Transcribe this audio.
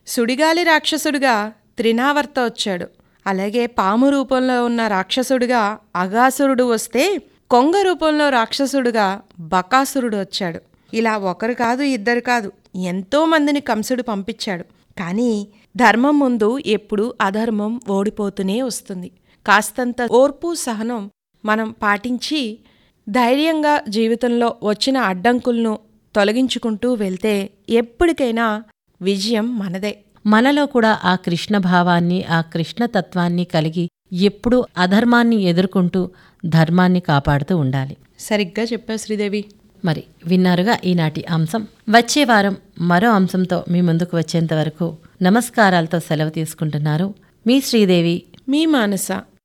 సుడిగాలి రాక్షసుడిగా త్రినావర్త వచ్చాడు అలాగే పాము రూపంలో ఉన్న రాక్షసుడిగా అగాసురుడు వస్తే కొంగ రూపంలో రాక్షసుడిగా బకాసురుడు వచ్చాడు ఇలా ఒకరు కాదు ఇద్దరు కాదు ఎంతో మందిని కంసుడు పంపించాడు కానీ ధర్మం ముందు ఎప్పుడు అధర్మం ఓడిపోతూనే వస్తుంది కాస్తంత ఓర్పు సహనం మనం పాటించి ధైర్యంగా జీవితంలో వచ్చిన అడ్డంకులను తొలగించుకుంటూ వెళ్తే ఎప్పటికైనా విజయం మనదే మనలో కూడా ఆ కృష్ణ భావాన్ని ఆ కృష్ణ తత్వాన్ని కలిగి ఎప్పుడూ అధర్మాన్ని ఎదుర్కొంటూ ధర్మాన్ని కాపాడుతూ ఉండాలి సరిగ్గా చెప్పావు శ్రీదేవి మరి విన్నారుగా ఈనాటి అంశం వచ్చే వారం మరో అంశంతో మీ ముందుకు వచ్చేంత వరకు నమస్కారాలతో సెలవు తీసుకుంటున్నారు మీ శ్రీదేవి మీ మానస